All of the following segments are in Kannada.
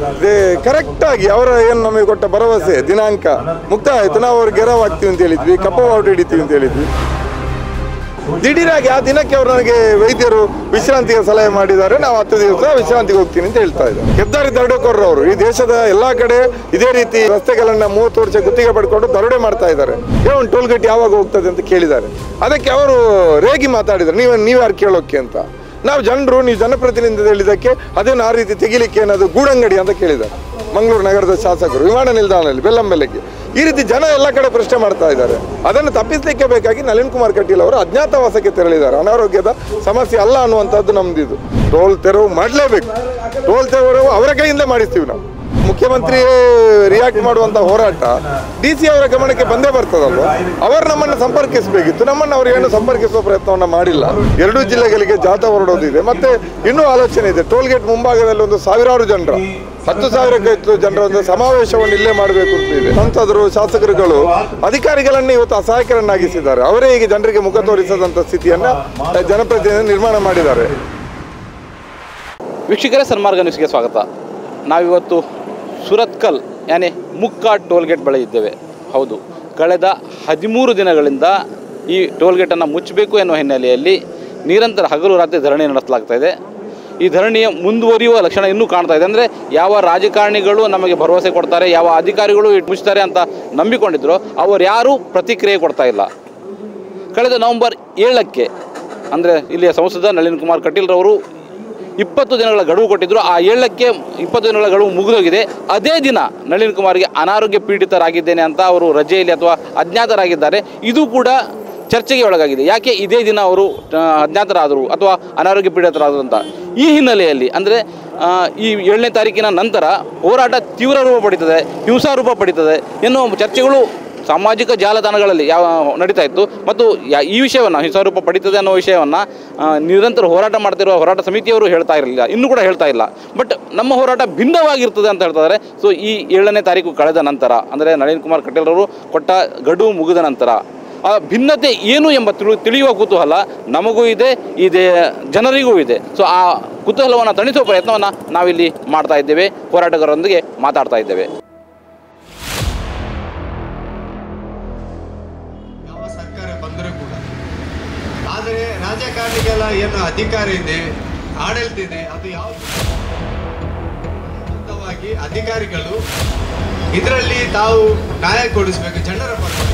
ಕರೆಕ್ಟಾಗಿ ಅವರ ಏನು ನಮಗೆ ಕೊಟ್ಟ ಭರವಸೆ ದಿನಾಂಕ ಮುಕ್ತಾಯ ಆಯಿತು ನಾವು ಅವ್ರಿಗೆ ಗೆರವ್ ಹಾಕ್ತೀವಿ ಅಂತ ಹೇಳಿದ್ವಿ ಕಪ್ಪ ಔಟ್ ಹಿಡಿತೀವಿ ಅಂತ ಹೇಳಿದ್ವಿ ದಿಢೀರಾಗಿ ಆ ದಿನಕ್ಕೆ ಅವರು ನನಗೆ ವೈದ್ಯರು ವಿಶ್ರಾಂತಿಗೆ ಸಲಹೆ ಮಾಡಿದ್ದಾರೆ ನಾವು ಹತ್ತು ದಿವಸ ವಿಶ್ರಾಂತಿಗೆ ಹೋಗ್ತೀನಿ ಅಂತ ಹೇಳ್ತಾ ಇದ್ದಾರೆ ಹೆದ್ದಾರಿ ದರೋಡೆಕೋರರು ಅವರು ಈ ದೇಶದ ಎಲ್ಲಾ ಕಡೆ ಇದೇ ರೀತಿ ರಸ್ತೆಗಳನ್ನ ಮೂವತ್ತು ವರ್ಷ ಗುತ್ತಿಗೆ ಪಡ್ಕೊಂಡು ದರೋಡೆ ಮಾಡ್ತಾ ಇದ್ದಾರೆ ಏನು ಟೋಲ್ ಗೇಟ್ ಯಾವಾಗ ಹೋಗ್ತದೆ ಅಂತ ಕೇಳಿದ್ದಾರೆ ಅದಕ್ಕೆ ಅವರು ರೇಗಿ ಮಾತಾಡಿದ್ದಾರೆ ನೀವು ನೀವು ಯಾರು ಕೇಳೋಕೆ ಅಂತ ನಾವು ಜನರು ನೀವು ಜನಪ್ರತಿನಿಧಿ ಹೇಳಿದ್ದಕ್ಕೆ ಅದೇನು ಆ ರೀತಿ ತೆಗಿಲಿಕ್ಕೆ ಏನದು ಗೂಡಂಗಡಿ ಅಂತ ಕೇಳಿದ್ದಾರೆ ಮಂಗಳೂರು ನಗರದ ಶಾಸಕರು ವಿಮಾನ ನಿಲ್ದಾಣದಲ್ಲಿ ಬೆಲ್ಲಂಬೆಲ್ಲಕ್ಕೆ ಈ ರೀತಿ ಜನ ಎಲ್ಲ ಕಡೆ ಪ್ರಶ್ನೆ ಮಾಡ್ತಾ ಇದ್ದಾರೆ ಅದನ್ನು ತಪ್ಪಿಸಲಿಕ್ಕೆ ಬೇಕಾಗಿ ನಳಿನ್ ಕುಮಾರ್ ಕಟೀಲ್ ಅವರು ಅಜ್ಞಾತವಾಸಕ್ಕೆ ತೆರಳಿದ್ದಾರೆ ಅನಾರೋಗ್ಯದ ಸಮಸ್ಯೆ ಅಲ್ಲ ಅನ್ನುವಂಥದ್ದು ನಮ್ದಿದು ಟೋಲ್ ತೆರವು ಮಾಡಲೇಬೇಕು ಟೋಲ್ ತೆರವು ಅವರ ಕೈಯಿಂದ ಮಾಡಿಸ್ತೀವಿ ನಾವು ಮುಖ್ಯಮಂತ್ರಿ ರಿಯಾಕ್ಟ್ ಮಾಡುವಂತ ಹೋರಾಟ ಡಿ ಸಿ ಅವರ ಗಮನಕ್ಕೆ ಬಂದೇ ಬರ್ತದಲ್ವ ಅವರು ನಮ್ಮನ್ನು ಸಂಪರ್ಕಿಸಬೇಕಿತ್ತು ನಮ್ಮನ್ನು ಅವರು ಏನು ಸಂಪರ್ಕಿಸುವ ಪ್ರಯತ್ನವನ್ನ ಮಾಡಿಲ್ಲ ಎರಡೂ ಜಿಲ್ಲೆಗಳಿಗೆ ಜಾಥಾ ಹೊರಡೋದಿದೆ ಮತ್ತೆ ಇನ್ನೂ ಆಲೋಚನೆ ಇದೆ ಟೋಲ್ ಗೇಟ್ ಮುಂಭಾಗದಲ್ಲಿ ಒಂದು ಸಾವಿರಾರು ಜನರ ಹತ್ತು ಸಾವಿರಕ್ಕೆ ಹೆಚ್ಚು ಜನರ ಒಂದು ಸಮಾವೇಶವನ್ನು ಇಲ್ಲೇ ಮಾಡಬೇಕು ಅಂತ ಇದೆ ಸಂಸದರು ಶಾಸಕರುಗಳು ಅಧಿಕಾರಿಗಳನ್ನ ಇವತ್ತು ಅಸಹಾಯಕರನ್ನಾಗಿಸಿದ್ದಾರೆ ಅವರೇ ಈಗ ಜನರಿಗೆ ಮುಖ ತೋರಿಸದಂತ ಸ್ಥಿತಿಯನ್ನ ಜನಪ್ರತಿನಿಧಿ ನಿರ್ಮಾಣ ಮಾಡಿದ್ದಾರೆ ವೀಕ್ಷಕರೇ ಸನ್ಮಾರ್ಗ ನ್ಯೂಸ್ಗೆ ಸ್ವಾಗತ ನಾವಿವತ್ತು ಸುರತ್ಕಲ್ ಯಾನೆ ಮುಕ್ಕಾಡ್ ಟೋಲ್ಗೇಟ್ ಬಳಿ ಇದ್ದೇವೆ ಹೌದು ಕಳೆದ ಹದಿಮೂರು ದಿನಗಳಿಂದ ಈ ಟೋಲ್ಗೇಟನ್ನು ಮುಚ್ಚಬೇಕು ಎನ್ನುವ ಹಿನ್ನೆಲೆಯಲ್ಲಿ ನಿರಂತರ ಹಗಲು ರಾತ್ರಿ ಧರಣಿ ನಡೆಸಲಾಗ್ತಾ ಇದೆ ಈ ಧರಣಿಯ ಮುಂದುವರಿಯುವ ಲಕ್ಷಣ ಇನ್ನೂ ಕಾಣ್ತಾ ಇದೆ ಅಂದರೆ ಯಾವ ರಾಜಕಾರಣಿಗಳು ನಮಗೆ ಭರವಸೆ ಕೊಡ್ತಾರೆ ಯಾವ ಅಧಿಕಾರಿಗಳು ಇಟ್ ಮುಚ್ತಾರೆ ಅಂತ ನಂಬಿಕೊಂಡಿದ್ರು ಅವರು ಯಾರೂ ಪ್ರತಿಕ್ರಿಯೆ ಕೊಡ್ತಾ ಇಲ್ಲ ಕಳೆದ ನವೆಂಬರ್ ಏಳಕ್ಕೆ ಅಂದರೆ ಇಲ್ಲಿಯ ಸಂಸದ ನಳಿನ್ ಕುಮಾರ್ ಕಟೀಲ್ರವರು ಇಪ್ಪತ್ತು ದಿನಗಳ ಗಡುವು ಕೊಟ್ಟಿದ್ದರು ಆ ಏಳಕ್ಕೆ ಇಪ್ಪತ್ತು ದಿನಗಳ ಗಡುವು ಮುಗಿದೋಗಿದೆ ಅದೇ ದಿನ ನಳಿನ್ ಕುಮಾರ್ಗೆ ಅನಾರೋಗ್ಯ ಪೀಡಿತರಾಗಿದ್ದೇನೆ ಅಂತ ಅವರು ರಜೆಯಲ್ಲಿ ಅಥವಾ ಅಜ್ಞಾತರಾಗಿದ್ದಾರೆ ಇದು ಕೂಡ ಚರ್ಚೆಗೆ ಒಳಗಾಗಿದೆ ಯಾಕೆ ಇದೇ ದಿನ ಅವರು ಆ, ಅಜ್ಞಾತರಾದರು ಅಥವಾ ಅನಾರೋಗ್ಯ ಪೀಡಿತರಾದರು ಅಂತ ಈ ಹಿನ್ನೆಲೆಯಲ್ಲಿ ಅಂದರೆ ಈ ಏಳನೇ ತಾರೀಕಿನ ನಂತರ ಹೋರಾಟ ತೀವ್ರ ರೂಪ ಪಡೀತದೆ ಹಿಂಸಾ ರೂಪ ಪಡೀತದೆ ಎನ್ನುವ ಚರ್ಚೆಗಳು ಸಾಮಾಜಿಕ ಜಾಲತಾಣಗಳಲ್ಲಿ ಯಾವ ನಡೀತಾ ಇತ್ತು ಮತ್ತು ಯಾ- ಈ ವಿಷಯವನ್ನು ಹಿಂಸಾರೂಪ ಪಡೀತದೆ ಅನ್ನೋ ವಿಷಯವನ್ನು ನಿರಂತರ ಹೋರಾಟ ಮಾಡ್ತಿರುವ ಹೋರಾಟ ಸಮಿತಿಯವರು ಹೇಳ್ತಾ ಇರಲಿಲ್ಲ ಇನ್ನೂ ಕೂಡ ಹೇಳ್ತಾ ಇಲ್ಲ ಬಟ್ ನಮ್ಮ ಹೋರಾಟ ಭಿನ್ನವಾಗಿರ್ತದೆ ಅಂತ ಹೇಳ್ತಾ ಇದ್ದಾರೆ ಸೊ ಈ ಏಳನೇ ತಾರೀಕು ಕಳೆದ ನಂತರ ಅಂದರೆ ನಳಿನ್ ಕುಮಾರ್ ಕಟೀಲ್ರವರು ಕೊಟ್ಟ ಗಡುವು ಮುಗಿದ ನಂತರ ಆ ಭಿನ್ನತೆ ಏನು ಎಂಬ ತಿಳಿ ತಿಳಿಯುವ ಕುತೂಹಲ ನಮಗೂ ಇದೆ ಇದೆ ಜನರಿಗೂ ಇದೆ ಸೊ ಆ ಕುತೂಹಲವನ್ನು ತಣಿಸುವ ಪ್ರಯತ್ನವನ್ನು ನಾವಿಲ್ಲಿ ಮಾಡ್ತಾ ಇದ್ದೇವೆ ಹೋರಾಟಗಾರರೊಂದಿಗೆ ಮಾತಾಡ್ತಾ ಇದ್ದೇವೆ ಯಾವ ಸರ್ಕಾರ ಬಂದರೂ ಕೂಡ ಆದರೆ ರಾಜಕಾರಣಿಗೆಲ್ಲ ಏನು ಅಧಿಕಾರ ಇದೆ ಆಡಳಿತ ಇದೆ ಅದು ಯಾವುದು ಮೂಲಭೂತವಾಗಿ ಅಧಿಕಾರಿಗಳು ಇದರಲ್ಲಿ ತಾವು ನ್ಯಾಯ ಕೊಡಿಸಬೇಕು ಜನರ ಪರವಾಗಿ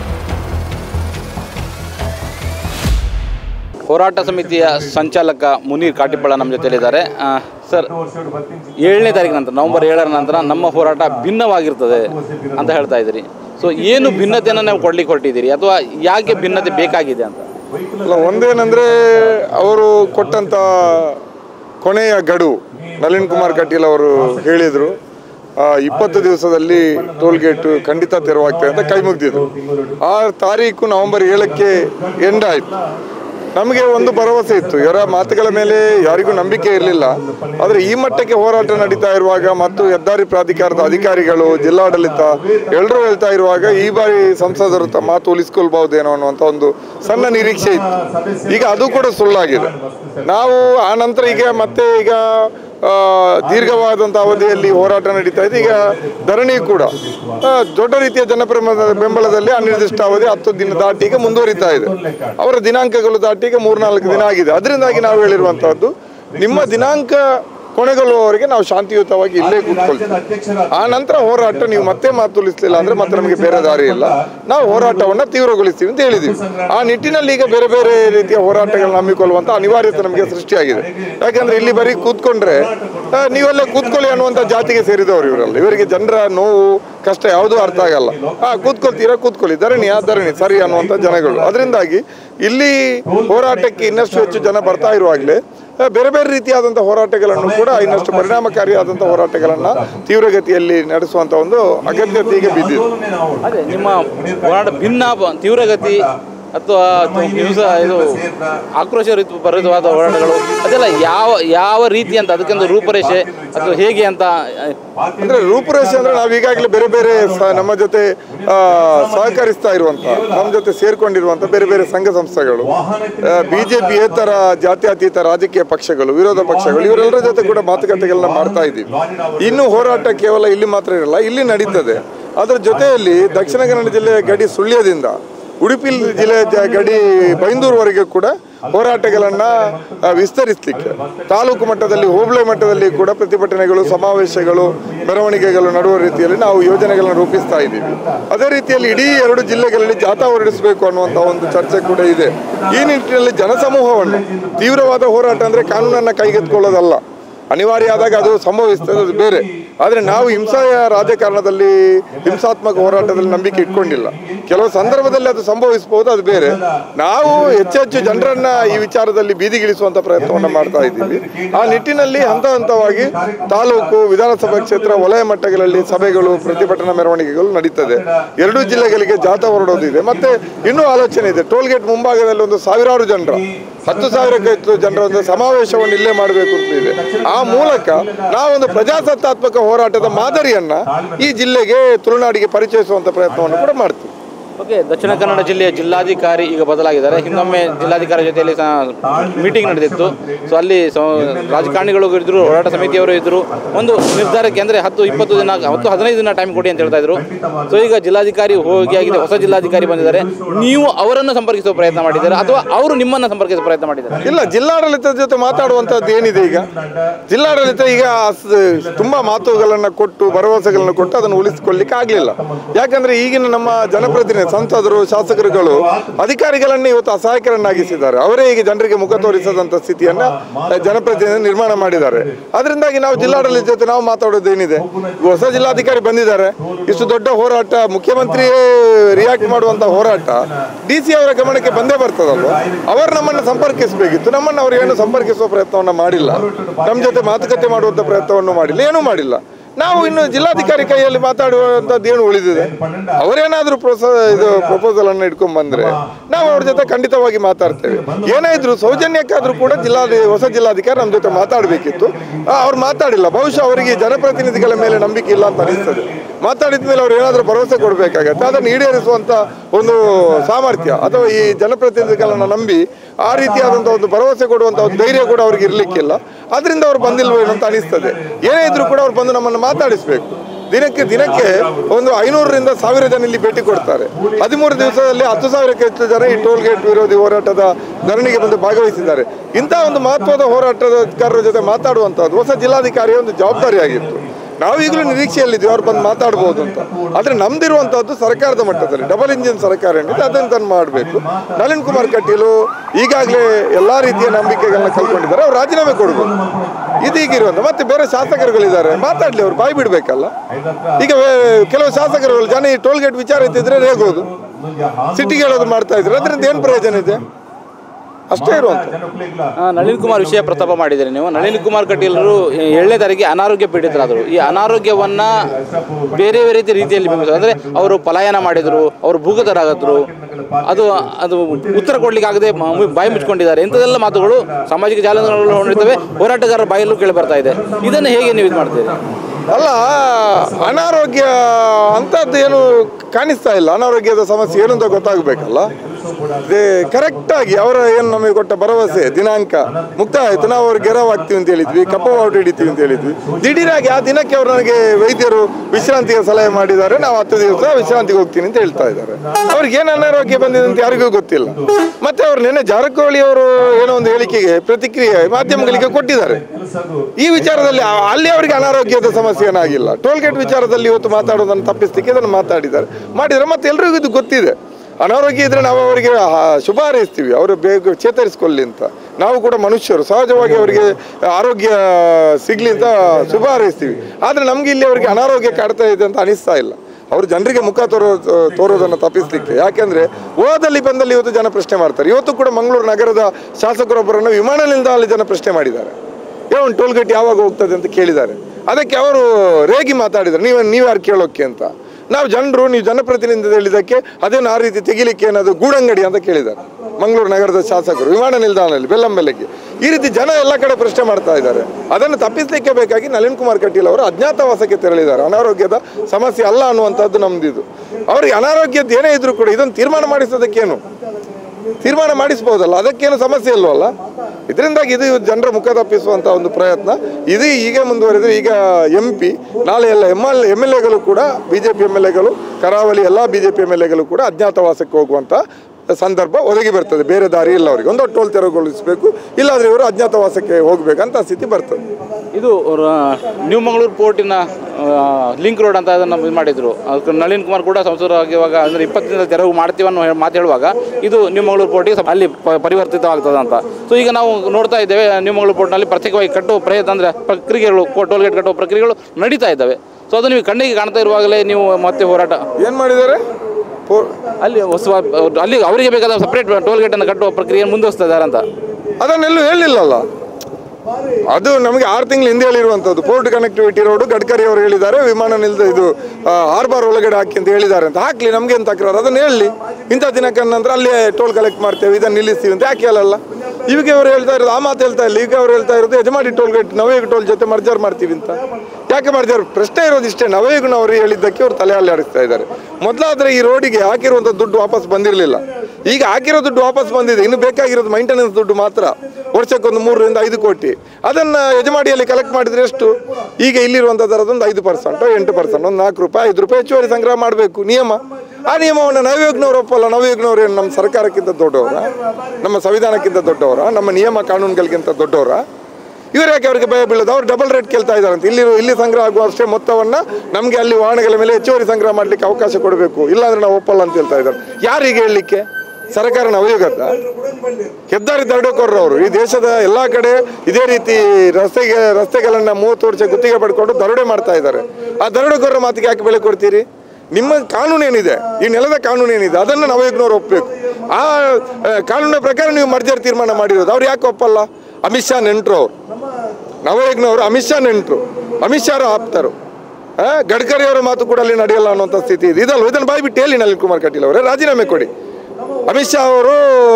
ಹೋರಾಟ ಸಮಿತಿಯ ಸಂಚಾಲಕ ಮುನೀರ್ ಕಾಟಿಪ್ಪಳ ನಮ್ಮ ಜೊತೆಲಿದ್ದಾರೆ ಆ, ಸರ್ ಏಳನೇ ತಾರೀಕು ನಂತರ ನವೆಂಬರ್ ಏಳರ ನಂತರ ನಮ್ಮ ಹೋರಾಟ ಭಿನ್ನವಾಗಿರ್ತದೆ ಅಂತ ಹೇಳ್ತಾ ಇದ್ದೀರಿ ಸೊ ಏನು ಭಿನ್ನತೆಯನ್ನು ನಾವು ಕೊಡ್ಲಿಕ್ಕೆ ಹೊರಟಿದ್ದೀರಿ ಅಥವಾ ಯಾಕೆ ಭಿನ್ನತೆ ಬೇಕಾಗಿದೆ ಅಂತ ಅಲ್ಲ ಒಂದೇನಂದ್ರೆ ಅವರು ಕೊಟ್ಟಂತ ಕೊನೆಯ ಗಡುವು ನಳಿನ್ ಕುಮಾರ್ ಕಟೀಲ್ ಅವರು ಹೇಳಿದರು ಇಪ್ಪತ್ತು ದಿವಸದಲ್ಲಿ ಟೋಲ್ ಗೇಟ್ ಖಂಡಿತ ತೆರವಾಗ್ತದೆ ಅಂತ ಕೈ ಮುಗ್ದಿದ್ರು ಆ ತಾರೀಕು ನವೆಂಬರ್ ಏಳಕ್ಕೆ ಎಂಡ್ ಆಯ್ತು ನಮಗೆ ಒಂದು ಭರವಸೆ ಇತ್ತು ಇವರ ಮಾತುಗಳ ಮೇಲೆ ಯಾರಿಗೂ ನಂಬಿಕೆ ಇರಲಿಲ್ಲ ಆದರೆ ಈ ಮಟ್ಟಕ್ಕೆ ಹೋರಾಟ ನಡೀತಾ ಇರುವಾಗ ಮತ್ತು ಹೆದ್ದಾರಿ ಪ್ರಾಧಿಕಾರದ ಅಧಿಕಾರಿಗಳು ಜಿಲ್ಲಾಡಳಿತ ಎಲ್ಲರೂ ಹೇಳ್ತಾ ಇರುವಾಗ ಈ ಬಾರಿ ಸಂಸದರು ತಮ್ಮ ಮಾತು ಉಳಿಸ್ಕೊಳ್ಬಹುದೇನೋ ಅನ್ನುವಂಥ ಒಂದು ಸಣ್ಣ ನಿರೀಕ್ಷೆ ಇತ್ತು ಈಗ ಅದು ಕೂಡ ಸುಳ್ಳಾಗಿದೆ ನಾವು ಆ ನಂತರ ಈಗ ಮತ್ತೆ ಈಗ ಆ, ದೀರ್ಘವಾದಂಥ ಅವಧಿಯಲ್ಲಿ ಹೋರಾಟ ನಡೀತಾ ಇದೆ ಈಗ ಧರಣಿ ಕೂಡ ಆ, ದೊಡ್ಡ ರೀತಿಯ ಜನಪ್ರಮ ಬೆಂಬಲದಲ್ಲಿ ಅನಿರ್ದಿಷ್ಟ ಅವಧಿ ಹತ್ತು ದಿನ ದಾಟಿಗೆ ಮುಂದುವರಿತಾ ಇದೆ ಅವರ ದಿನಾಂಕಗಳು ದಾಟಿಗೆ ಮೂರ್ನಾಲ್ಕು ದಿನ ಆಗಿದೆ ಅದರಿಂದಾಗಿ ನಾವು ಹೇಳಿರುವಂತಹದ್ದು ನಿಮ್ಮ ದಿನಾಂಕ ಕೊನೆಗೊಳ್ಳುವವರೆಗೆ ನಾವು ಶಾಂತಿಯುತವಾಗಿ ಇಲ್ಲೇ ಕೂತ್ಕೊಳ್ತೀವಿ ಆ ನಂತರ ಹೋರಾಟ ನೀವು ಮತ್ತೆ ಮಾತು ತುಳಿಸ್ಲಿಲ್ಲ ಅಂದ್ರೆ ಮತ್ತೆ ನಮಗೆ ಬೇರೆ ದಾರಿ ಇಲ್ಲ ನಾವು ಹೋರಾಟವನ್ನ ತೀವ್ರಗೊಳಿಸ್ತೀವಿ ಅಂತ ಹೇಳಿದೀವಿ ಆ ನಿಟ್ಟಿನಲ್ಲಿ ಈಗ ಬೇರೆ ಬೇರೆ ರೀತಿಯ ಹೋರಾಟಗಳನ್ನ ಹಮ್ಮಿಕೊಳ್ಳುವಂತ ಅನಿವಾರ್ಯತೆ ನಮಗೆ ಸೃಷ್ಟಿಯಾಗಿದೆ ಯಾಕಂದ್ರೆ ಇಲ್ಲಿ ಬರೀ ಕೂತ್ಕೊಂಡ್ರೆ ಆ, ನೀವೆಲ್ಲ ಕೂತ್ಕೊಳ್ಳಿ ಅನ್ನುವಂಥ ಜಾತಿಗೆ ಸೇರಿದವರು ಇವರಲ್ಲ ಇವರಿಗೆ ಜನರ ನೋವು ಕಷ್ಟ ಯಾವುದೂ ಅರ್ಥ ಆಗಲ್ಲ ಆ ಕೂತ್ಕೊಳ್ತೀರಾ ಕೂತ್ಕೊಳ್ಳಿ ಧರಣಿ ಆ ಧರಣಿ ಸರಿ ಅನ್ನುವಂಥ ಜನಗಳು ಅದರಿಂದಾಗಿ ಇಲ್ಲಿ ಹೋರಾಟಕ್ಕೆ ಇನ್ನಷ್ಟು ಹೆಚ್ಚು ಜನ ಬರ್ತಾ ಇರುವಾಗಲೇ ಆ, ಬೇರೆ ಬೇರೆ ರೀತಿಯಾದಂಥ ಹೋರಾಟಗಳನ್ನು ಕೂಡ ಇನ್ನಷ್ಟು ಪರಿಣಾಮಕಾರಿಯಾದಂಥ ಹೋರಾಟಗಳನ್ನು ತೀವ್ರಗತಿಯಲ್ಲಿ ನಡೆಸುವಂಥ ಒಂದು ಅಗತ್ಯತೆ ಈಗ ಬಿದ್ದಿದೆ ಅದೇ ನಿಮ್ಮ ಹೋರಾಟ ಭಿನ್ನ ಬ- ತೀವ್ರಗತಿ ಅಥವಾ ಹಿಂಸ ಇದು ಆಕ್ರೋಶ ರೀತಿ ಭರಿತವಾದ ಹೋರಾಟಗಳು ಅದೆಲ್ಲ ಯಾವ ಯಾವ ರೀತಿ ಅಂತ ಅದಕ್ಕೊಂದು ರೂಪರೇಷೆ ಅಥವಾ ಹೇಗೆ ಅಂತ ಅಂದ್ರೆ ರೂಪುರೇಷೆ ಅಂದ್ರೆ ನಾವು ಈಗಾಗಲೇ ಬೇರೆ ಬೇರೆ ಸ- ನಮ್ಮ ಜೊತೆ ಆ, ಸಹಕರಿಸ್ತಾ ಇರುವಂತ ನಮ್ಮ ಜೊತೆ ಸೇರ್ಕೊಂಡಿರುವಂತ ಬೇರೆ ಬೇರೆ ಸಂಘ ಸಂಸ್ಥೆಗಳು ಬಿಜೆಪಿಯೇತರ ಜಾತ್ಯತೀತ ರಾಜಕೀಯ ಪಕ್ಷಗಳು ವಿರೋಧ ಪಕ್ಷಗಳು ಇವರೆಲ್ಲರ ಜೊತೆ ಕೂಡ ಮಾತುಕತೆಗಳನ್ನ ಮಾಡ್ತಾ ಇದ್ದೀವಿ ಇನ್ನು ಹೋರಾಟ ಕೇವಲ ಇಲ್ಲಿ ಮಾತ್ರ ಇರಲ್ಲ ಇಲ್ಲಿ ನಡೀತದೆ ಅದರ ಜೊತೆಯಲ್ಲಿ ದಕ್ಷಿಣ ಕನ್ನಡ ಜಿಲ್ಲೆಯ ಗಡಿ ಸುಳ್ಯದಿಂದ ಉಡುಪಿ ಜಿಲ್ಲೆಯ ಜ- ಗಡಿ ಬೈಂದೂರುವರೆಗೆ ಕೂಡ ಹೋರಾಟಗಳನ್ನ ಆ, ವಿಸ್ತರಿಸಲಿಕ್ಕೆ ತಾಲೂಕು ಮಟ್ಟದಲ್ಲಿ ಹೋಬಳಿ ಮಟ್ಟದಲ್ಲಿ ಕೂಡ ಪ್ರತಿಭಟನೆಗಳು ಸಮಾವೇಶಗಳು ಮೆರವಣಿಗೆಗಳು ನಡುವ ರೀತಿಯಲ್ಲಿ ನಾವು ಯೋಜನೆಗಳನ್ನು ರೂಪಿಸ್ತಾ ಇದ್ದೀವಿ ಅದೇ ರೀತಿಯಲ್ಲಿ ಇಡೀ ಎರಡು ಜಿಲ್ಲೆಗಳಲ್ಲಿ ಜಾಥಾ ಹೊರಡಿಸಬೇಕು ಅನ್ನುವಂಥ ಒಂದು ಚರ್ಚೆ ಕೂಡ ಇದೆ ಈ ನಿಟ್ಟಿನಲ್ಲಿ ಜನಸಮೂಹವನ್ನು ತೀವ್ರವಾದ ಹೋರಾಟ ಅಂದರೆ ಕಾನೂನನ್ನು ಕೈಗೆತ್ತಿಕೊಳ್ಳೋದಲ್ಲ ಅನಿವಾರ್ಯ ಆದಾಗ ಅದು ಸಂಭವಿಸ್ತದೆ ಅದು ಬೇರೆ ಆದರೆ ನಾವು ಹಿಂಸಾಯ ರಾಜಕಾರಣದಲ್ಲಿ ಹಿಂಸಾತ್ಮಕ ಹೋರಾಟದಲ್ಲಿ ನಂಬಿಕೆ ಇಟ್ಕೊಂಡಿಲ್ಲ ಕೆಲವು ಸಂದರ್ಭದಲ್ಲಿ ಅದು ಸಂಭವಿಸಬಹುದು ಅದು ಬೇರೆ ನಾವು ಹೆಚ್ಚು ಹೆಚ್ಚು ಜನರನ್ನ ಈ ವಿಚಾರದಲ್ಲಿ ಬೀದಿಗಿಳಿಸುವಂತ ಪ್ರಯತ್ನವನ್ನು ಮಾಡ್ತಾ ಇದ್ದೀವಿ ಆ ನಿಟ್ಟಿನಲ್ಲಿ ಹಂತ ಹಂತವಾಗಿ ತಾಲೂಕು ವಿಧಾನಸಭಾ ಕ್ಷೇತ್ರ ವಲಯ ಮಟ್ಟಗಳಲ್ಲಿ ಸಭೆಗಳು ಪ್ರತಿಭಟನಾ ಮೆರವಣಿಗೆಗಳು ನಡೀತದೆ ಎರಡೂ ಜಿಲ್ಲೆಗಳಿಗೆ ಜಾಥಾ ಹೊರಡೋದಿದೆ ಮತ್ತೆ ಇನ್ನೂ ಆಲೋಚನೆ ಇದೆ ಟೋಲ್ಗೇಟ್ ಮುಂಭಾಗದಲ್ಲಿ ಒಂದು ಸಾವಿರಾರು ಜನರ ಹತ್ತು ಸಾವಿರಕ್ಕೆ ಹೆಚ್ಚು ಜನರ ಒಂದು ಸಮಾವೇಶವನ್ನು ಇಲ್ಲೇ ಮಾಡಬೇಕು ಅಂತ ಇದೆ ಆ ಮೂಲಕ ನಾವೊಂದು ಪ್ರಜಾಸತ್ತಾತ್ಮಕ ಹೋರಾಟದ ಮಾದರಿಯನ್ನ ಈ ಜಿಲ್ಲೆಗೆ ತುಳುನಾಡಿಗೆ ಪರಿಚಯಿಸುವಂತ ಪ್ರಯತ್ನವನ್ನು ಕೂಡ ಮಾಡ್ತೀವಿ ಓಕೆ ದಕ್ಷಿಣ ಕನ್ನಡ ಜಿಲ್ಲೆಯ ಜಿಲ್ಲಾಧಿಕಾರಿ ಈಗ ಬದಲಾಗಿದ್ದಾರೆ ಹಿಂದೊಮ್ಮೆ ಜಿಲ್ಲಾಧಿಕಾರಿ ಜೊತೆಯಲ್ಲಿ ಮೀಟಿಂಗ್ ನಡೆದಿತ್ತು ಸೊ ಅಲ್ಲಿ ಸ- ರಾಜಕಾರಣಿಗಳು ಇದ್ರು ಹೋರಾಟ ಸಮಿತಿಯವರು ಇದ್ರು ಒಂದು ನಿರ್ಧಾರಕ್ಕೆ ಅಂದರೆ ಹತ್ತು ಇಪ್ಪತ್ತು ದಿನ ಹತ್ತು ಹದಿನೈದು ದಿನ ಟೈಮ್ ಕೊಡಿ ಅಂತ ಹೇಳ್ತಾ ಇದ್ರು ಸೊ ಈಗ ಜಿಲ್ಲಾಧಿಕಾರಿ ಹೋಗಿ ಆಗಿದೆ ಹೊಸ ಜಿಲ್ಲಾಧಿಕಾರಿ ಬಂದಿದ್ದಾರೆ ನೀವು ಅವರನ್ನು ಸಂಪರ್ಕಿಸುವ ಪ್ರಯತ್ನ ಮಾಡಿದ್ದಾರೆ ಅಥವಾ ಅವರು ನಿಮ್ಮನ್ನು ಸಂಪರ್ಕಿಸುವ ಪ್ರಯತ್ನ ಮಾಡಿದ್ದಾರೆ ಇಲ್ಲ ಜಿಲ್ಲಾಡಳಿತದ ಜೊತೆ ಮಾತಾಡುವಂತದ್ದು ಏನಿದೆ ಈಗ ಜಿಲ್ಲಾಡಳಿತ ಈಗ ಸ- ತುಂಬಾ ಮಾತುಗಳನ್ನ ಕೊಟ್ಟು ಭರವಸೆಗಳನ್ನ ಕೊಟ್ಟು ಅದನ್ನು ಉಳಿಸಿಕೊಳ್ಳಿಕ್ಕೆ ಆಗ್ಲಿಲ್ಲ ಯಾಕಂದ್ರೆ ಈಗಿನ ನಮ್ಮ ಜನಪ್ರತಿನಿಧಿ ಸಂಸದರು ಶಾಸಕರುಗಳು ಅಧಿಕಾರಿಗಳನ್ನ ಇವತ್ತು ಅಸಹಾಯಕರನ್ನಾಗಿಸಿದ್ದಾರೆ ಅವರೇ ಈಗ ಜನರಿಗೆ ಮುಖ ತೋರಿಸದಂತ ಸ್ಥಿತಿಯನ್ನ ಆ, ಜನಪ್ರತಿನಿಧಿ ನಿರ್ಮಾಣ ಮಾಡಿದ್ದಾರೆ ಅದರಿಂದಾಗಿ ನಾವು ಜಿಲ್ಲಾಡಳಿತ ಜೊತೆ ನಾವು ಮಾತಾಡೋದು ಏನಿದೆ ಈಗ ಹೊಸ ಜಿಲ್ಲಾಧಿಕಾರಿ ಬಂದಿದ್ದಾರೆ ಇಷ್ಟು ದೊಡ್ಡ ಹೋರಾಟ ಮುಖ್ಯಮಂತ್ರಿಯೇ ರಿಯಾಕ್ಟ್ ಮಾಡುವಂತ ಹೋರಾಟ ಡಿ ಸಿ ಅವರ ಗಮನಕ್ಕೆ ಬಂದೇ ಬರ್ತದಲ್ವ ಅವರು ನಮ್ಮನ್ನು ಸಂಪರ್ಕಿಸಬೇಕಿತ್ತು ನಮ್ಮನ್ನು ಅವರು ಏನು ಸಂಪರ್ಕಿಸುವ ಪ್ರಯತ್ನವನ್ನು ಮಾಡಿಲ್ಲ ನಮ್ಮ ಜೊತೆ ಮಾತುಕತೆ ಮಾಡುವಂತ ಪ್ರಯತ್ನವನ್ನು ಮಾಡಿಲ್ಲ ಏನೂ ಮಾಡಿಲ್ಲ ನಾವು ಇನ್ನು ಜಿಲ್ಲಾಧಿಕಾರಿ ಕೈಯಲ್ಲಿ ಮಾತಾಡುವಂಥದ್ದು ಏನು ಉಳಿದಿದೆ ಅವರೇನಾದ್ರೂ ಪ್ರೋಸ ಇದು ಪ್ರಪೋಸಲ್ ಅನ್ನು ಇಟ್ಕೊಂಡ್ ಬಂದ್ರೆ ನಾವು ಅವ್ರ ಜೊತೆ ಖಂಡಿತವಾಗಿ ಮಾತಾಡ್ತೇವೆ ಏನೇ ಇದ್ರು ಸೌಜನ್ಯಕ್ಕಾದ್ರೂ ಕೂಡ ಜಿಲ್ಲಾ ಹೊಸ ಜಿಲ್ಲಾಧಿಕಾರಿ ನಮ್ಮ ಜೊತೆ ಮಾತಾಡಬೇಕಿತ್ತು ಅವ್ರು ಮಾತಾಡಿಲ್ಲ ಬಹುಶಃ ಅವರಿಗೆ ಜನಪ್ರತಿನಿಧಿಗಳ ಮೇಲೆ ನಂಬಿಕೆ ಇಲ್ಲ ಅಂತ ಅನಿಸ್ತದೆ ಮಾತಾಡಿದ ಮೇಲೆ ಅವ್ರು ಏನಾದರೂ ಭರವಸೆ ಕೊಡಬೇಕಾಗತ್ತೆ ಅದನ್ನು ಈಡೇರಿಸುವಂತ ಒಂದು ಸಾಮರ್ಥ್ಯ ಅಥವಾ ಈ ಜನಪ್ರತಿನಿಧಿಗಳನ್ನ ನಂಬಿ ಆ ರೀತಿಯಾದಂಥ ಒಂದು ಭರವಸೆ ಕೊಡುವಂಥ ಒಂದು ಧೈರ್ಯ ಕೂಡ ಅವ್ರಿಗೆ ಇರಲಿಕ್ಕಿಲ್ಲ ಅದರಿಂದ ಅವ್ರು ಬಂದಿಲ್ವೇನೋ ಅಂತ ಅನಿಸ್ತದೆ ಏನೇ ಇದ್ರೂ ಕೂಡ ಅವ್ರು ಬಂದು ನಮ್ಮನ್ನು ಮಾತಾಡಿಸ್ಬೇಕು ದಿನಕ್ಕೆ ದಿನಕ್ಕೆ ಒಂದು ಐನೂರರಿಂದ ಸಾವಿರ ಜನ ಇಲ್ಲಿ ಭೇಟಿ ಕೊಡ್ತಾರೆ ಹದಿಮೂರು ದಿವಸದಲ್ಲಿ ಹತ್ತು ಸಾವಿರಕ್ಕೆ ಹೆಚ್ಚು ಜನ ಈ ಟೋಲ್ ಗೇಟ್ ವಿರೋಧಿ ಹೋರಾಟದ ಧರಣಿಗೆ ಬಂದು ಭಾಗವಹಿಸಿದ್ದಾರೆ ಇಂಥ ಒಂದು ಮಹತ್ವದ ಹೋರಾಟಗಾರರ ಜೊತೆ ಮಾತಾಡುವಂಥದ್ದು ಹೊಸ ಜಿಲ್ಲಾಧಿಕಾರಿಯ ಒಂದು ಜವಾಬ್ದಾರಿಯಾಗಿತ್ತು ನಾವು ಈಗಲೂ ನಿರೀಕ್ಷೆಯಲ್ಲಿದ್ದೀವಿ ಅವ್ರು ಬಂದು ಮಾತಾಡ್ಬೋದು ಅಂತ ಆದರೆ ನಮ್ದಿರುವಂಥದ್ದು ಸರ್ಕಾರದ ಮಟ್ಟದಲ್ಲಿ ಡಬಲ್ ಇಂಜಿನ್ ಸರ್ಕಾರ ಏನಿದೆ ಅದನ್ನು ತಂದು ಮಾಡಬೇಕು ನಳಿನ್ ಕುಮಾರ್ ಕಟೀಲು ಈಗಾಗಲೇ ಎಲ್ಲ ರೀತಿಯ ನಂಬಿಕೆಗಳನ್ನ ಕಲ್ಕೊಂಡಿದ್ದಾರೆ ಅವ್ರು ರಾಜೀನಾಮೆ ಕೊಡ್ಬೋದು ಇದೀಗಿರುವಂಥ ಮತ್ತೆ ಬೇರೆ ಶಾಸಕರುಗಳಿದ್ದಾರೆ ಮಾತಾಡ್ಲಿ ಅವ್ರು ಬಾಯಿ ಬಿಡ್ಬೇಕಲ್ಲ ಈಗ ವೇ- ಕೆಲವು ಶಾಸಕರುಗಳು ಜನ ಈ ಟೋಲ್ ಗೇಟ್ ವಿಚಾರ ಇದ್ದಿದ್ರೆ ರೇಗೋದು ಸಿಟಿಗೆ ಹೇಳೋದು ಮಾಡ್ತಾ ಇದ್ರು ಅದರಿಂದ ಏನು ಪ್ರಯೋಜನ ಇದೆ ಅಷ್ಟೇ ಇರುವಂತ ಆ, ನಳಿನ್ ಕುಮಾರ್ ವಿಷಯ ಪ್ರಸ್ತಾಪ ಮಾಡಿದ್ದೀರಿ ನೀವು ನಳಿನ್ ಕುಮಾರ್ ಕಟೀಲರು ಏಳನೇ ತಾರೀಕಿಗೆ ಅನಾರೋಗ್ಯ ಪೀಡಿತರಾದರು ಈ ಅನಾರೋಗ್ಯವನ್ನ ಬೇರೆ ಬೇರೆ ರೀತಿ ರೀತಿಯಲ್ಲಿ ಬಿಂಬಿಸಿದ್ರು ಅಂದರೆ ಅವರು ಪಲಾಯನ ಮಾಡಿದರು ಅವರು ಭೂಗತರಾಗಿದ್ರು ಅದು ಅದು ಉತ್ತರ ಕೊಡ್ಲಿಕ್ಕೆ ಆಗದೆ ಮ- ಬಾಯಿ ಮುಚ್ಕೊಂಡಿದ್ದಾರೆ ಇಂಥದೆಲ್ಲ ಮಾತುಗಳು ಸಾಮಾಜಿಕ ಜಾಲತಾಣಗಳು ಹೊಂದಿರ್ತವೆ ಹೋರಾಟಗಾರರ ಬಾಯಲ್ಲೂ ಕೇಳಿ ಬರ್ತಾ ಇದೆ ಇದನ್ನು ಹೇಗೆ ನೀವು ಇದು ಮಾಡ್ತೀರಿ ಅಲ್ಲ ಅನಾರೋಗ್ಯ ಅಂಥದ್ದು ಏನು ಕಾಣಿಸ್ತಾ ಇಲ್ಲ ಅನಾರೋಗ್ಯದ ಸಮಸ್ಯೆ ಏನು ಅಂತ ಗೊತ್ತಾಗಬೇಕಲ್ಲ ಕರೆಕ್ಟಾಗಿ ಅವರ ಏನು ನಮಗೆ ಕೊಟ್ಟ ಭರವಸೆ ದಿನಾಂಕ ಮುಕ್ತಾಯ ಆಯಿತು ನಾವು ಅವ್ರಿಗೆ ಗೆರವ್ ಆಗ್ತೀವಿ ಅಂತ ಹೇಳಿದ್ವಿ ಕಪ್ಪ ಬಾವುಟ ಹಿಡಿತೀವಿ ಅಂತ ಹೇಳಿದ್ವಿ ದಿಢೀರಾಗಿ ಆ ದಿನಕ್ಕೆ ಅವರು ನನಗೆ ವೈದ್ಯರು ವಿಶ್ರಾಂತಿಗೆ ಸಲಹೆ ಮಾಡಿದ್ದಾರೆ ನಾವು ಹತ್ತು ದಿವಸ ವಿಶ್ರಾಂತಿಗೆ ಹೋಗ್ತೀನಿ ಅಂತ ಹೇಳ್ತಾ ಇದ್ದಾರೆ ಅವ್ರಿಗೆ ಏನು ಅನಾರೋಗ್ಯ ಬಂದಿದೆ ಅಂತ ಯಾರಿಗೂ ಗೊತ್ತಿಲ್ಲ ಮತ್ತೆ ಅವ್ರು ನೆನ್ನೆ ಜಾರಕಿಹೊಳಿ ಅವರು ಏನೋ ಒಂದು ಹೇಳಿಕೆಗೆ ಪ್ರತಿಕ್ರಿಯೆ ಮಾಧ್ಯಮಗಳಿಗೆ ಕೊಟ್ಟಿದ್ದಾರೆ ಈ ವಿಚಾರದಲ್ಲಿ ಆ- ಅಲ್ಲಿ ಅವರಿಗೆ ಅನಾರೋಗ್ಯದ ಸಮಸ್ಯೆ ಏನಾಗಿಲ್ಲ ಟೋಲ್ ಗೇಟ್ ವಿಚಾರದಲ್ಲಿ ಇವತ್ತು ಮಾತಾಡೋದನ್ನು ತಪ್ಪಿಸ್ಲಿಕ್ಕೆ ಇದನ್ನು ಮಾತಾಡಿದ್ದಾರೆ ಮಾಡಿದ್ದಾರೆ ಮತ್ತೆ ಎಲ್ರಿಗೂ ಇದು ಗೊತ್ತಿದೆ ಅನಾರೋಗ್ಯ ಇದ್ರೆ ನಾವು ಅವರಿಗೆ ಆ, ಶುಭ ಹಾರೈಸ್ತೀವಿ ಅವರು ಬೇಗ ಚೇತರಿಸ್ಕೊಳ್ಳಿ ಅಂತ ನಾವು ಕೂಡ ಮನುಷ್ಯರು ಸಹಜವಾಗಿ ಅವರಿಗೆ ಆರೋಗ್ಯ ಸಿಗ್ಲಿ ಅಂತ ಶುಭ ಹಾರೈಸ್ತೀವಿ ಆದರೆ ನಮ್ಗೆ ಇಲ್ಲಿ ಅವರಿಗೆ ಅನಾರೋಗ್ಯ ಕಾಡ್ತಾ ಇದೆ ಅಂತ ಅನಿಸ್ತಾ ಇಲ್ಲ ಅವರು ಜನರಿಗೆ ಮುಖ ತೋರೋ ತೋರೋದನ್ನು ತಪ್ಪಿಸ್ಲಿಕ್ಕೆ ಯಾಕೆಂದ್ರೆ ಓದಲ್ಲಿ ಬಂದಲ್ಲಿ ಇವತ್ತು ಜನ ಪ್ರಶ್ನೆ ಮಾಡ್ತಾರೆ ಇವತ್ತು ಕೂಡ ಮಂಗಳೂರು ನಗರದ ಶಾಸಕರೊಬ್ಬರನ್ನು ವಿಮಾನ ನಿಲ್ದಾಣದಲ್ಲಿ ಜನ ಪ್ರಶ್ನೆ ಮಾಡಿದ್ದಾರೆ ಏನು ಟೋಲ್ ಗೇಟ್ ಯಾವಾಗ ಹೋಗ್ತದೆ ಅಂತ ಕೇಳಿದ್ದಾರೆ ಅದಕ್ಕೆ ಅವರು ರೇಗಿ ಮಾತಾಡಿದ್ರು ನೀವು ನೀವು ಯಾರು ಕೇಳೋಕ್ಕೆ ಅಂತ ನಾವು ಜನರು ನೀವು ಜನಪ್ರತಿನಿಧಿ ಹೇಳಿದ್ದಕ್ಕೆ ಅದೇನು ಆ ರೀತಿ ತೆಗಿಲಿಕ್ಕೆ ಏನದು ಗೂಡಂಗಡಿ ಅಂತ ಕೇಳಿದ್ದಾರೆ ಮಂಗಳೂರು ನಗರದ ಶಾಸಕರು ವಿಮಾನ ನಿಲ್ದಾಣದಲ್ಲಿ ಬೆಲ್ಲಂಬೆಲ್ಲಕ್ಕೆ ಈ ರೀತಿ ಜನ ಎಲ್ಲ ಕಡೆ ಪ್ರಶ್ನೆ ಮಾಡ್ತಾ ಇದ್ದಾರೆ ಅದನ್ನು ತಪ್ಪಿಸಲಿಕ್ಕೆ ಬೇಕಾಗಿ ನಳಿನ್ ಕುಮಾರ್ ಕಟೀಲ್ ಅವರು ಅಜ್ಞಾತವಾಸಕ್ಕೆ ತೆರಳಿದ್ದಾರೆ ಅನಾರೋಗ್ಯದ ಸಮಸ್ಯೆ ಅಲ್ಲ ಅನ್ನುವಂಥದ್ದು ನಮ್ದಿದು ಅವರಿಗೆ ಅನಾರೋಗ್ಯದ ಏನೇ ಇದ್ರೂ ಕೂಡ ಇದನ್ನು ತೀರ್ಮಾನ ಮಾಡಿಸೋದಕ್ಕೇನು ತೀರ್ಮಾನ ಮಾಡಿಸ್ಬೋದಲ್ಲ ಅದಕ್ಕೇನು ಸಮಸ್ಯೆ ಇಲ್ವಲ್ಲ ಇದರಿಂದಾಗಿ ಇದು ಜನರ ಮುಖ ತಪ್ಪಿಸುವಂಥ ಒಂದು ಪ್ರಯತ್ನ ಇದು ಈಗ ಮುಂದುವರೆದು ಈಗ ಎಂ ಪಿ ನಾಳೆ ಎಲ್ಲ ಎಮ್ ಎಲ್ ಎಮ್ ಎಲ್ ಎಗಳು ಕೂಡ B J P M L ಎಗಳು ಕರಾವಳಿ ಎಲ್ಲ B J P M L ಎಗಳು ಕೂಡ ಅಜ್ಞಾತವಾಸಕ್ಕೆ ಹೋಗುವಂಥ ಸಂದರ್ಭ ಒದಗಿ ಬರ್ತದೆ ಬೇರೆ ದಾರಿ ಇಲ್ಲ ಅವರಿಗೆ ಒಂದು ಟೋಲ್ ತೆರವುಗೊಳಿಸಬೇಕು ಇಲ್ಲಾಂದ್ರೆ ಇವರು ಅಜ್ಞಾತವಾಸಕ್ಕೆ ಹೋಗ್ಬೇಕಂತ ಸ್ಥಿತಿ ಬರ್ತದೆ ಇದು ರ- ನ್ಯೂ ಮಂಗಳೂರು ಪೋರ್ಟಿನ ಲಿಂಕ್ ರೋಡ್ ಅಂತ ಅದನ್ನು ಇದು ಮಾಡಿದ್ರು ಅದಕ್ಕೆ ನಳಿನ್ ಕುಮಾರ್ ಕೂಡ ಸಂಸದರಾಗಿರುವಾಗ ಅಂದರೆ ಇಪ್ಪತ್ತು ದಿನದಲ್ಲಿ ತೆರವು ಮಾಡ್ತೀವಿ ಅನ್ನೋ ಹೇ- ಮಾತು ಹೇಳುವಾಗ ಇದು ನ್ಯೂ ಮಂಗಳೂರು ಪೋರ್ಟಿಗೆ ಸ್ವಲ್ಪ ಅಲ್ಲಿ ಪ- ಪರಿವರ್ತಿತವಾಗ್ತದೆ ಅಂತ ಸೊ ಈಗ ನಾವು ನೋಡ್ತಾ ಇದ್ದೇವೆ ನ್ಯೂ ಮಂಗಳೂರು ಪೋರ್ಟ್ನಲ್ಲಿ ಪ್ರತ್ಯೇಕವಾಗಿ ಕಟ್ಟುವ ಪ್ರಯತ್ನ ಅಂದರೆ ಪ್ರಕ್ರಿಯೆಗಳು ಟೋಲ್ ಗೇಟ್ ಕಟ್ಟುವ ಪ್ರಕ್ರಿಯೆಗಳು ನಡೀತಾ ಇದ್ದಾವೆ ಸೊ ಅದು ನೀವು ಕಣ್ಣಿಗೆ ಕಾಣ್ತಾ ಇರುವಾಗಲೇ ನೀವು ಮತ್ತೆ ಹೋರಾಟ ಏನು ಮಾಡಿದ್ದಾರೆ ಪೋ ಅಲ್ಲಿ ಹೊಸ ಅಲ್ಲಿ ಅವರಿಗೆ ಬೇಕಾದ ಸಪ್ರೇಟ್ ಟೋಲ್ ಗೇಟನ್ನು ಕಟ್ಟುವ ಪ್ರಕ್ರಿಯೆ ಮುಂದುವರಿಸ್ತಾ ಇದ್ದಾರೆ ಅಂತ ಅದನ್ನೆಲ್ಲೂ ಹೇಳಿಲ್ಲಲ್ಲ ಅದು ನಮಗೆ ಆರು ತಿಂಗಳ ಹಿಂದೆ ಹೇಳಿರುವಂಥದ್ದು ಪೋರ್ಟ್ ಕನೆಕ್ಟಿವಿಟಿ ರೋಡ್ ಗಡ್ಕರಿ ಅವರು ಹೇಳಿದ್ದಾರೆ ವಿಮಾನ ನಿಲ್ದ ಇದು ಹಾರ್ಬರ್ ಒಳಗಡೆ ಹಾಕಿ ಅಂತ ಹೇಳಿದ್ದಾರೆ ಅಂತ ಹಾಕ್ಲಿ ನಮ್ಗೆ ಏನು ತಕರಾರು ಅದನ್ನು ಹೇಳಿ ಇಂಥ ದಿನಕ್ಕೆ ನಂತರ ಅಲ್ಲೇ ಟೋಲ್ ಕಲೆಕ್ಟ್ ಮಾಡ್ತೇವೆ ಇದನ್ನು ನಿಲ್ಲಿಸ್ತೀವಿ ಅಂತ ಯಾಕೆ ಹೇಳಲ್ಲ ಇವಾಗ ಅವ್ರು ಹೇಳ್ತಾ ಇರೋದು ಆ ಮಾತು ಹೇಳ್ತಾ ಇಲ್ಲ ಈಗ ಅವ್ರು ಹೇಳ್ತಾ ಇರೋದು ಯಜಮಾನಿ ಟೋಲ್ ಗೇಟ್ ನವಯುಗ ಟೋಲ್ ಜೊತೆ ಮರ್ಜರ್ ಮಾಡ್ತೀವಿ ಅಂತ ಯಾಕೆ ಮರ್ಜರ್ ಪ್ರಶ್ನೆ ಇರೋದು ಇಷ್ಟೇ ನವಯುಗನವರು ಹೇಳಿದ್ದಕ್ಕೆ ಅವ್ರು ತಲೆ ಅಲ್ಲಾಡಿಸ್ತಾ ಇದ್ದಾರೆ ಮೊದಲಾದ್ರೆ ಈ ರೋಡಿಗೆ ಹಾಕಿರುವಂಥ ದುಡ್ಡು ವಾಪಸ್ ಬಂದಿರಲಿಲ್ಲ ಈಗ ಹಾಕಿರೋ ದುಡ್ಡು ವಾಪಸ್ ಬಂದಿದೆ ಇನ್ನು ಬೇಕಾಗಿರೋದು ಮೈಂಟೆನೆನ್ಸ್ ದುಡ್ಡು ಮಾತ್ರ ವರ್ಷಕ್ಕೊಂದು ಮೂರರಿಂದ ಐದು ಕೋಟಿ ಅದನ್ನು ಯಜಮಾಡಿಯಲ್ಲಿ ಕಲೆಕ್ಟ್ ಮಾಡಿದ್ರೆ ಎಷ್ಟು ಈಗ ಇಲ್ಲಿರುವಂಥ ದರದೊಂದು ಐದು ಪರ್ಸೆಂಟ್ ಎಂಟು ಪರ್ಸೆಂಟ್ ಒಂದು ನಾಲ್ಕು ರೂಪಾಯಿ ಐದು ರೂಪಾಯಿ ಹೆಚ್ಚುವರಿ ಸಂಗ್ರಹ ಮಾಡಬೇಕು ನಿಯಮ ಆ ನಿಯಮವನ್ನು ನವಯುಗ್ನವ್ರು ಒಪ್ಪಲ್ಲ ನವಯುಗ್ನವ್ರು ಏನು ನಮ್ಮ ಸರ್ಕಾರಕ್ಕಿಂತ ದೊಡ್ಡವರ ನಮ್ಮ ಸಂವಿಧಾನಕ್ಕಿಂತ ದೊಡ್ಡವರ ನಮ್ಮ ನಿಯಮ ಕಾನೂನುಗಳಿಗಿಂತ ದೊಡ್ಡವರ ಇವರು ಯಾಕೆ ಅವರಿಗೆ ಭಯ ಬೀಳೋದು ಅವ್ರು ಡಬಲ್ ರೇಟ್ ಕೇಳ್ತಾ ಇದ್ದಾರಂತೆ ಇಲ್ಲಿ ಇಲ್ಲಿ ಸಂಗ್ರಹ ಆಗುವ ಅಷ್ಟೇ ಮೊತ್ತವನ್ನು ನಮಗೆ ಅಲ್ಲಿ ವಾಹನಗಳ ಮೇಲೆ ಹೆಚ್ಚುವರಿ ಸಂಗ್ರಹ ಮಾಡಲಿಕ್ಕೆ ಅವಕಾಶ ಕೊಡಬೇಕು ಇಲ್ಲಾಂದ್ರೆ ನಾವು ಒಪ್ಪಲ್ಲ ಅಂತ ಹೇಳ್ತಾ ಇದ್ದಾರೆ ಯಾರಿಗೆ ಹೇಳಲಿಕ್ಕೆ ಸರ್ಕಾರ ನವಯುಗದ ಹೆದ್ದಾರಿ ದರೋಡೆಕೋರರು ಅವರು ಈ ದೇಶದ ಎಲ್ಲ ಕಡೆ ಇದೇ ರೀತಿ ರಸ್ತೆಗೆ ರಸ್ತೆಗಳನ್ನು ಮೂವತ್ತು ವರ್ಷ ಗುತ್ತಿಗೆ ಪಡ್ಕೊಂಡು ದರೋಡೆ ಮಾಡ್ತಾ ಇದ್ದಾರೆ ಆ ದರೋಡೆಕೋರರ ಮಾತಿಗೆ ಯಾಕೆ ಬೆಲೆ ಕೊಡ್ತೀರಿ ನಿಮ್ಮ ಕಾನೂನು ಏನಿದೆ ಈ ನೆಲದ ಕಾನೂನು ಏನಿದೆ ಅದನ್ನು ನವಯುಗ್ನವ್ರು ಒಪ್ಪಬೇಕು ಆ ಆ, ಕಾನೂನಿನ ಪ್ರಕಾರ ನೀವು ಮರ್ಜರ್ ತೀರ್ಮಾನ ಮಾಡಿರೋದು ಅವ್ರು ಯಾಕೆ ಒಪ್ಪಲ್ಲ ಅಮಿತ್ ಶಾ ನೆಂಟರು ಅವ್ರು ನವಯಜ್ಞವರು ಅಮಿತ್ ಶಾ ನೆಂಟರು ಅಮಿತ್ ಶಾ ಆಪ್ತರು ಆ, ಗಡ್ಕರಿ ಅವರ ಮಾತು ಕೂಡ ಅಲ್ಲಿ ನಡೆಯಲ್ಲ ಅನ್ನುವಂಥ ಸ್ಥಿತಿ ಇದೆ ಇದಲ್ವ ಇದನ್ನು ಬಾಯಿ ಬಿಟ್ಟು ಹೇಳಿ ನಳಿನ್ ಕುಮಾರ್ ಕಟೀಲ್ ಅವರೇ ರಾಜೀನಾಮೆ ಕೊಡಿ ಅಮಿತ್ ಶಾ ಅವರು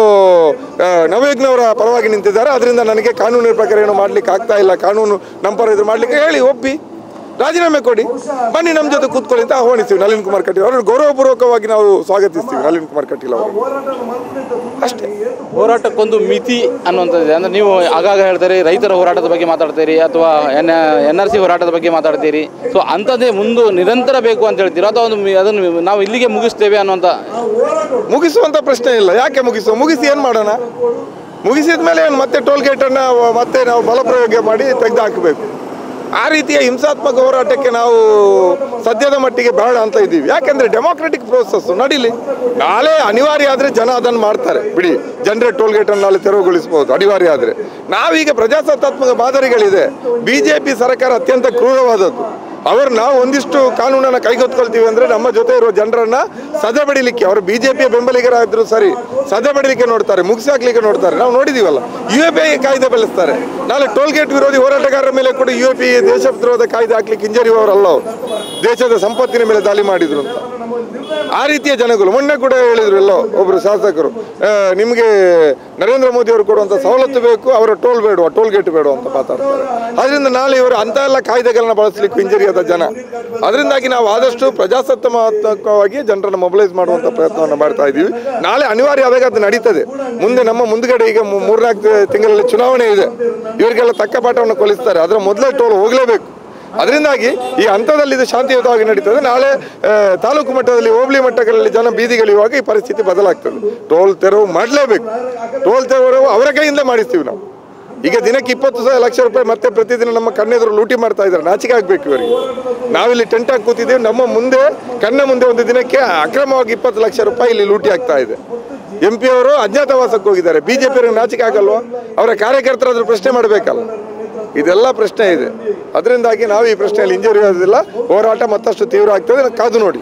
ಆ, ನವಯಜ್ಞವರ ಪರವಾಗಿ ನಿಂತಿದ್ದಾರೆ ಅದರಿಂದ ನನಗೆ ಕಾನೂನಿನ ಪ್ರಕಾರ ಏನು ಮಾಡ್ಲಿಕ್ಕೆ ಆಗ್ತಾ ಇಲ್ಲ ಕಾನೂನು ನಮ್ಮ ಪರ ಇದು ಮಾಡ್ಲಿಕ್ಕೆ ಹೇಳಿ ಒಪ್ಪಿ ರಾಜೀನಾಮೆ ಕೊಡಿ ಬನ್ನಿ ನಮ್ಮ ಜೊತೆ ಕೂತ್ಕೊಳ್ಳಿ ಅಂತ ಆಹ್ವಾನಿಸ್ತೀವಿ ನಳಿನ್ ಕುಮಾರ್ ಕಟೀಲ್ ಅವರನ್ನು ಗೌರವಪೂರ್ವಕವಾಗಿ ನಾವು ಸ್ವಾಗತಿಸ್ತೀವಿ ನಳಿನ್ ಕುಮಾರ್ ಕಟೀಲ್ ಅವರು ಅಷ್ಟೇ ಹೋರಾಟಕ್ಕೊಂದು ಮಿತಿ ಅನ್ನುವಂಥದ್ದು ಅಂದರೆ ನೀವು ಆಗಾಗ ಹೇಳ್ತೀರಿ ರೈತರ ಹೋರಾಟದ ಬಗ್ಗೆ ಮಾತಾಡ್ತೀರಿ ಅಥವಾ ಎನ್ ಎನ್ ಆರ್ ಸಿ ಹೋರಾಟದ ಬಗ್ಗೆ ಮಾತಾಡ್ತೀರಿ ಸೊ ಅಂಥದ್ದೇ ಮುಂದೆ ನಿರಂತರ ಬೇಕು ಅಂತ ಹೇಳ್ತೀರಾ ಅಥವಾ ಒಂದು ಮಿ- ಅದನ್ನು ನಾವು ಇಲ್ಲಿಗೆ ಮುಗಿಸ್ತೇವೆ ಅನ್ನುವಂಥ ಮುಗಿಸುವಂತ ಪ್ರಶ್ನೆ ಇಲ್ಲ ಯಾಕೆ ಮುಗಿಸುವ ಮುಗಿಸಿ ಏನು ಮಾಡೋಣ ಮುಗಿಸಿದ ಮೇಲೆ ಏನು ಮತ್ತೆ ಟೋಲ್ ಗೇಟನ್ನು ಮತ್ತೆ ನಾವು ಬಲಪ್ರಯೋಗ ಮಾಡಿ ತೆಗೆದು ಹಾಕಬೇಕು ಆ ರೀತಿಯ ಹಿಂಸಾತ್ಮಕ ಹೋರಾಟಕ್ಕೆ ನಾವು ಸದ್ಯದ ಮಟ್ಟಿಗೆ ಬೇಡ ಅಂತ ಇದ್ದೀವಿ ಯಾಕೆಂದ್ರೆ ಡೆಮಾಕ್ರೆಟಿಕ್ ಪ್ರೋಸೆಸ್ ನಡೀಲಿ ನಾಳೆ ಅನಿವಾರ್ಯ ಆದರೆ ಜನ ಅದನ್ನು ಮಾಡ್ತಾರೆ ಬಿಡಿ ಜನರೇ ಟೋಲ್ ಗೇಟನ್ನು ನಾಳೆ ತೆರವುಗೊಳಿಸಬಹುದು ಅನಿವಾರ್ಯ ಆದರೆ ನಾವೀಗ ಪ್ರಜಾಸತ್ತಾತ್ಮಕ ಮಾದರಿಗಳಿದೆ ಬಿ ಜೆ ಪಿ ಸರ್ಕಾರ ಅತ್ಯಂತ ಕ್ರೂರವಾದದ್ದು ಅವರು ನಾವು ಒಂದಿಷ್ಟು ಕಾನೂನನ್ನು ಕೈಗೆತ್ಕೊಳ್ತೀವಿ ಅಂದ್ರೆ ನಮ್ಮ ಜೊತೆ ಇರುವ ಜನರನ್ನ ಸದೆ ಬಡಿಲಿಕ್ಕೆ ಅವರು ಬಿಜೆಪಿಯ ಬೆಂಬಲಿಗರಾದ್ರು ಸರಿ ಸದೆ ಬಡಿಲಿಕ್ಕೆ ನೋಡ್ತಾರೆ ಮುಗಿಸಾಕ್ಲಿಕ್ಕೆ ನೋಡ್ತಾರೆ ನಾವು ನೋಡಿದೀವಲ್ಲ ಯು ಎ ಪಿ ಕಾಯ್ದೆ ಬೆಳೆಸ್ತಾರೆ ನಾಳೆ ಟೋಲ್ ಗೇಟ್ ವಿರೋಧಿ ಹೋರಾಟಗಾರರ ಮೇಲೆ ಕೂಡ ಯು ಎ ಪಿ ದೇಶ ವಿರೋಧ ಕಾಯ್ದೆ ಹಾಕ್ಲಿಕ್ಕೆ ಹಿಂಜರಿಯುವವರಲ್ಲ ಅವರು ದೇಶದ ಸಂಪತ್ತಿನ ಮೇಲೆ ದಾಳಿ ಮಾಡಿದ್ರು ಅಂತ ಆ ರೀತಿಯ ಜನಗಳು ಮೊನ್ನೆ ಕೂಡ ಹೇಳಿದ್ರು ಎಲ್ಲೋ ಒಬ್ರು ಶಾಸಕರು ಆ, ನಿಮಗೆ ನರೇಂದ್ರ ಮೋದಿ ಅವರು ಕೊಡುವಂಥ ಸವಲತ್ತು ಬೇಕು ಅವರ ಟೋಲ್ ಬೇಡುವ ಟೋಲ್ ಗೇಟ್ ಬೇಡುವ ಅಂತ ಮಾತಾಡ್ತಾರೆ ಅದರಿಂದ ನಾಳೆ ಇವರು ಅಂತ ಎಲ್ಲ ಕಾಯ್ದೆಗಳನ್ನ ಬಳಸಲಿಕ್ಕೆ ಹಿಂಜರಿಯಾದ ಜನ ಅದರಿಂದಾಗಿ ನಾವು ಆದಷ್ಟು ಪ್ರಜಾಸತ್ತಾತ್ಮಕವಾಗಿ ಜನರನ್ನು ಮೊಬಿಲೈಸ್ ಮಾಡುವಂಥ ಪ್ರಯತ್ನವನ್ನು ಮಾಡ್ತಾ ಇದ್ದೀವಿ ನಾಳೆ ಅನಿವಾರ್ಯ ಆದಾಗ ಅದು ನಡೀತದೆ ಮುಂದೆ ನಮ್ಮ ಮುಂದ್ಗಡೆ ಈಗ ಮೂ- ಮೂರ್ನಾಲ್ಕು ತಿಂಗಳಲ್ಲಿ ಚುನಾವಣೆ ಇದೆ ಇವರಿಗೆಲ್ಲ ತಕ್ಕ ಪಾಠವನ್ನು ಕಲಿಸ್ತಾರೆ ಅದರ ಮೊದಲೇ ಟೋಲ್ ಹೋಗಲೇಬೇಕು ಅದರಿಂದಾಗಿ ಈ ಹಂತದಲ್ಲಿ ಇದು ಶಾಂತಿಯುತವಾಗಿ ನಡೀತದೆ ನಾಳೆ ಆ, ತಾಲೂಕು ಮಟ್ಟದಲ್ಲಿ ಹೋಬಳಿ ಮಟ್ಟಗಳಲ್ಲಿ ಜನ ಬೀದಿಗಿಳಿಯುವಾಗ ಈ ಪರಿಸ್ಥಿತಿ ಬದಲಾಗ್ತದೆ ಟೋಲ್ ತೆರವು ಮಾಡಲೇಬೇಕು ಟೋಲ್ ತೆರವು ಅವರ ಕೈಯಿಂದ ಮಾಡಿಸ್ತೀವಿ ನಾವು ಈಗ ದಿನಕ್ಕೆ ಇಪ್ಪತ್ತು ಸಾವಿರ ಲಕ್ಷ ರೂಪಾಯಿ ಮತ್ತೆ ಪ್ರತಿದಿನ ನಮ್ಮ ಕಣ್ಣೆದುರು ಲೂಟಿ ಮಾಡ್ತಾ ಇದ್ದಾರೆ ನಾಚಿಕೆ ಆಗ್ಬೇಕು ಇವರಿಗೆ ನಾವಿಲ್ಲಿ ಟೆಂಟ್ ಹಾಕಿ ಕೂತಿದ್ದೀವಿ ನಮ್ಮ ಮುಂದೆ ಕಣ್ಣ ಮುಂದೆ ಒಂದು ದಿನಕ್ಕೆ ಅಕ್ರಮವಾಗಿ ಇಪ್ಪತ್ತು ಲಕ್ಷ ರೂಪಾಯಿ ಇಲ್ಲಿ ಲೂಟಿ ಆಗ್ತಾ ಇದೆ ಎಂ ಪಿ ಅವರು ಅಜ್ಞಾತವಾಸಕ್ಕೆ ಹೋಗಿದ್ದಾರೆ ಬಿಜೆಪಿ ಅವರಿಗೆ ನಾಚಿಕೆ ಆಗಲ್ವಾ ಅವರ ಕಾರ್ಯಕರ್ತರಾದ್ರೂ ಪ್ರಶ್ನೆ ಮಾಡಬೇಕಲ್ಲ ಇದೆಲ್ಲ ಪ್ರಶ್ನೆ ಇದೆ ಅದರಿಂದಾಗಿ ನಾವು ಈ ಪ್ರಶ್ನೆಯಲ್ಲಿ ಹಿಂಜರಿಯೋದಿಲ್ಲ ಹೋರಾಟ ಮತ್ತಷ್ಟು ತೀವ್ರ ಆಗ್ತದೆ ಕಾದು ನೋಡಿ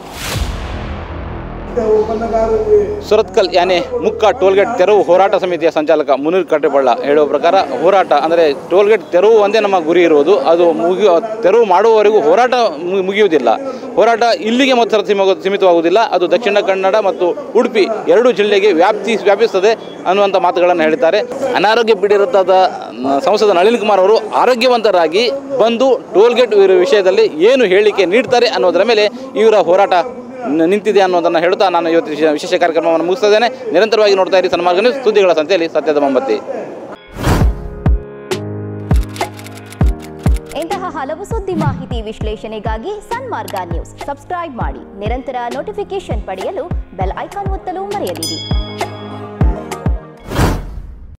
ಸುರತ್ಕಲ್ ಯಾನೆ ಮುಕ್ಕ ಟೋಲ್ಗೇಟ್ ತೆರವು ಹೋರಾಟ ಸಮಿತಿಯ ಸಂಚಾಲಕ ಮುನೀರ್ ಕಟ್ಟೆಬಳ್ಳ ಹೇಳುವ ಪ್ರಕಾರ ಹೋರಾಟ ಅಂದರೆ ಟೋಲ್ಗೇಟ್ ತೆರವು ಒಂದೇ ನಮ್ಮ ಗುರಿ ಇರುವುದು ಅದು ಮುಗಿ ತೆರವು ಮಾಡುವವರೆಗೂ ಹೋರಾಟ ಮು- ಮುಗಿಯುವುದಿಲ್ಲ ಹೋರಾಟ ಇಲ್ಲಿಗೆ ಮಾತ್ರ ಸೀಮ- ಸೀಮಿತವಾಗುವುದಿಲ್ಲ ಅದು ದಕ್ಷಿಣ ಕನ್ನಡ ಮತ್ತು ಉಡುಪಿ ಎರಡೂ ಜಿಲ್ಲೆಗೆ ವ್ಯಾಪ್ತಿ ವ್ಯಾಪಿಸ್ತದೆ ಅನ್ನುವಂಥ ಮಾತುಗಳನ್ನು ಹೇಳಿದ್ದಾರೆ ಅನಾರೋಗ್ಯ ಪೀಡಿತದ ನ- ಸಂಸದ ನಳಿನ್ ಕುಮಾರ್ ಅವರು ಆರೋಗ್ಯವಂತರಾಗಿ ಬಂದು ಟೋಲ್ಗೇಟ್ ವಿಷಯದಲ್ಲಿ ಏನು ಹೇಳಿಕೆ ನೀಡ್ತಾರೆ ಅನ್ನೋದರ ಮೇಲೆ ಇವರ ಹೋರಾಟ ನ- ನಿಂತಿದೆ ಅನ್ನೋದನ್ನು ಹೇಳ್ತಾ ನಾನು ಇವತ್ತು ವಿಶೇಷ- ವಿಶೇಷ ಕಾರ್ಯಕ್ರಮವನ್ನು ಮುಗಿಸ್ತಾ ಇದ್ದೇನೆ ನಿರಂತರವಾಗಿ ನೋಡ್ತಾ ಇರಿ ಸನ್ಮಾರ್ಗ ನ್ಯೂಸ್ ಸುದ್ದಿಗಳ ಸಂತೆಯಲ್ಲಿ ಸತ್ಯದ ಮೊಂಬತ್ತಿ ಇಂತಹ ಹಲವು ಸುದ್ದಿ ಮಾಹಿತಿ ವಿಶ್ಲೇಷಣೆಗಾಗಿ ಸನ್ಮಾರ್ಗ ನ್ಯೂಸ್ ಸಬ್ಸ್ಕ್ರೈಬ್ ಮಾಡಿ ನಿರಂತರ ನೋಟಿಫಿಕೇಶನ್ ಪಡೆಯಲು ಬೆಲ್ ಐಕಾನ್ ಒತ್ತಲು ಮರೆಯದಿರಿ